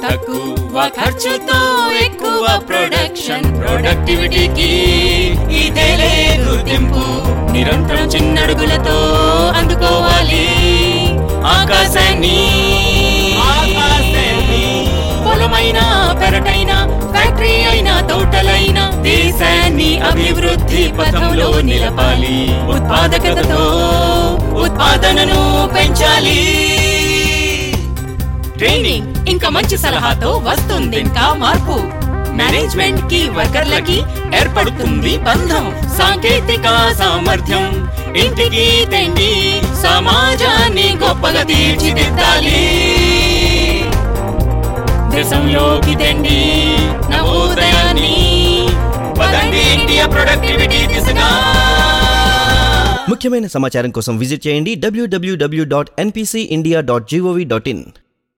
తక్కువ ఖర్చుతో ఎక్కువ ప్రొడక్షన్ ప్రొడక్టివిటీకి ఇదేలే గుర్తింపు నిరంతరం చిన్నడుగులతో అందుకోవాలి ఆకాశాన్ని పొలమైన పెరటైన ఫ్యాక్టరీ అయినా తోటలైన దేశాన్ని అభివృద్ధి పథంలో నిలపాలి ఉత్పాదకతతో ఉత్పాదనను పెంచాలి ట్రైనింగ్ ఇంకా మంచి సలహాతో వస్తుంది ఇంకా మార్పు మేనేజ్మెంట్ కి వర్కర్లకి ఏర్పడుతుంది బంధం సాంకేతిక సామర్థ్యం ఇంటికి తెండి సమాజాన్ని గొప్పగా తీర్చిదిద్దాలి దేశంలోకి తెండి నవోదయాన్ని పదండి ఇండియా ప్రొడక్టివిటీ దిశగా ముఖ్యమైన సమాచారం కోసం విజిట్ చేయండి W W W dot N P C India dot G O V dot in